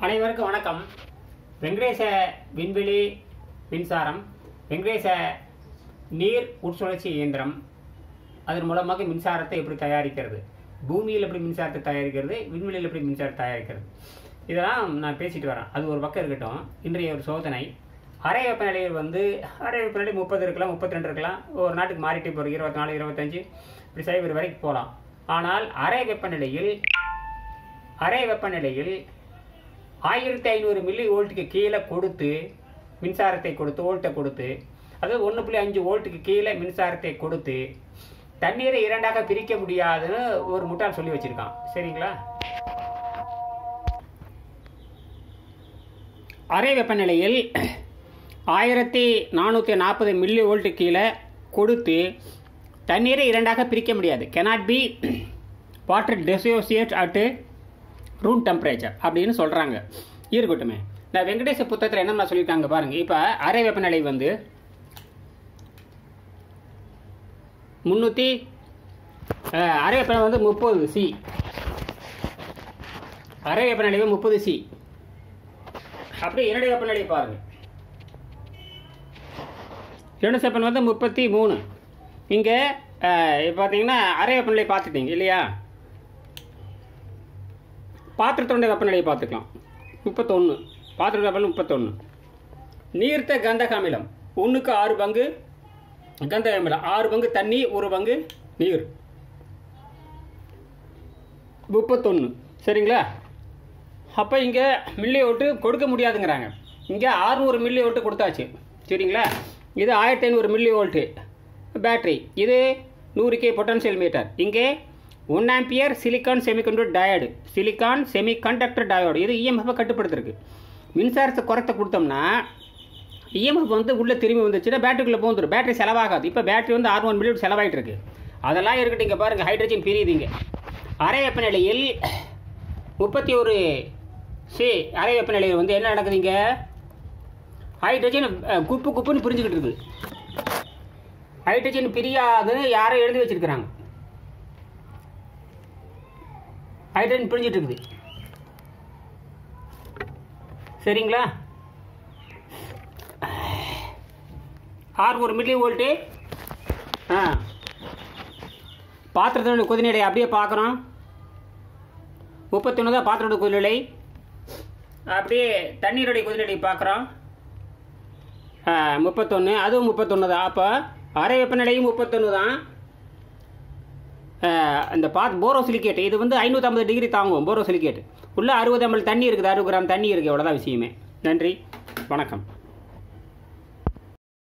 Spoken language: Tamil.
அனைவருக்கும் வணக்கம் வெங்கடேச விண்வெளி மின்சாரம் வெங்கடேச நீர் உட்சுழற்சி இயந்திரம் அதன் மூலமாக மின்சாரத்தை எப்படி தயாரிக்கிறது பூமியில் எப்படி மின்சாரத்தை தயாரிக்கிறது விண்வெளியில் எப்படி மின்சாரத்தை தயாரிக்கிறது இதெல்லாம் நான் பேசிட்டு வரேன் அது ஒரு பக்கம் இருக்கட்டும் இன்றைய ஒரு சோதனை அரை வெப்பநிலையில் வந்து அரை வெப்பநிலை முப்பது இருக்கலாம் முப்பத்தி ரெண்டு இருக்கலாம் ஒரு நாட்டுக்கு மாறிட்டு போகிற இருபத்தி நாலு இருபத்தஞ்சு இப்படி சைபர் வரைக்கும் போகலாம் ஆனால் அரை வெப்பநிலையில் அரை வெப்பநிலையில் ஆயிரத்தி ஐநூறு மில்லி வோல்ட்டுக்கு கீழே கொடுத்து மின்சாரத்தை கொடுத்து வோல்ட்டை கொடுத்து அதாவது ஒன்று புள்ளி அஞ்சு வோல்ட்டுக்கு கீழே மின்சாரத்தை கொடுத்து தண்ணீரை இரண்டாக பிரிக்க முடியாதுன்னு ஒரு முட்டாள் சொல்லி வச்சிருக்கான் சரிங்களா அரை வெப்பநிலையில் ஆயிரத்தி நானூற்றி நாற்பது மில்லி வோல்ட்டு கீழே கொடுத்து தண்ணீரை இரண்டாக பிரிக்க முடியாது cannot be water dissociate at room temperature அப்படின்னு சொல்கிறாங்க இருக்கட்டுமே நான் வெங்கடேச புத்தகத்தில் என்னென்ன சொல்லியிருக்காங்க பாருங்கள் இப்போ அரை வெப்பநிலை வந்து முந்நூற்றி அரை வெப்பநிலை வந்து முப்பது சி அரை வெப்பநிலை வந்து முப்பது சி அப்படியே இரண்டு வெப்பநிலை பாருங்கள் இரண்டு செப்பன் வந்து முப்பத்தி மூணு இங்கே பார்த்தீங்கன்னா அரை வெப்பநிலை பார்த்துட்டீங்க இல்லையா பாத்திரத்தோட வெப்பநிலையை பார்த்துக்கலாம் முப்பத்தொன்று பாத்திர வெப்பநிலை முப்பத்தொன்று நீர்த்த கந்தக அமிலம் ஒன்றுக்கு ஆறு பங்கு கந்தக அமிலம் ஆறு பங்கு தண்ணி ஒரு பங்கு நீர் முப்பத்தொன்று சரிங்களா அப்போ இங்கே மில்லி ஓட்டு கொடுக்க முடியாதுங்கிறாங்க இங்கே ஆறுநூறு மில்லி ஓட்டு கொடுத்தாச்சு சரிங்களா இது ஆயிரத்தி ஐநூறு மில்லி வோல்ட்டு பேட்ரி இது நூறு கே பொட்டன்ஷியல் மீட்டர் இங்கே one ampere silicon semiconductor diode silicon semiconductor diode இது இஎம்எஃப்பை கட்டுப்படுத்திருக்கு மின்சாரத்தை குறைத்த கொடுத்தோம்னா இஎம்எஃப் வந்து உள்ளே திரும்பி வந்துச்சுன்னா பேட்டரிக்குள்ளே போந்துடும் பேட்டரி செலவாகாது இப்போ பேட்டரி வந்து ஆறு ஒன் மில்லியன் செலவாயிட்டு இருக்கு அதெல்லாம் இருக்கட்டும் இங்கே பாருங்கள் ஹைட்ரஜன் பிரியுது இங்கே அரை வெப்பநிலையில் முப்பத்தி ஒரு சி அரை வெப்பநிலையில் வந்து என்ன நடக்குது இங்கே ஹைட்ரஜன் அஹ், குப்பு குப்புன்னு பிரிஞ்சுக்கிட்டு இருக்குது ஹைட்ரஜன் பிரியாதுன்னு யாரோ எழுதி வச்சிருக்கிறாங்க ஹைட்ரஜன் பிரிஞ்சிட்டு இருக்குது சரிங்களா ஆறுநூறு மில்லி வோல்ட்டு ஆ பாத்திரத்தோட கொதிநிலை அப்படியே பார்க்குறோம் முப்பத்தொன்று தான் பாத்திரோட கொதிநிலை அப்படியே தண்ணீருடைய கொதிநிலை பார்க்குறோம் முப்பத்தொன்று அதுவும் முப்பத்தொன்று தான் அப்போ அரை வெப்பநிலையும் முப்பத்தொன்று தான் ஆஹ் இந்த பாத் போரோசிலிகேட் இது வந்து ஐநூற்றம்பது டிகிரி தாங்கும் போரோசிலிகேட் உள்ளே அறுபது எம்எல் தண்ணி இருக்குது அறுபது கிராம் தண்ணி இருக்குது அவ்வளோதான் விஷயமே நன்றி வணக்கம்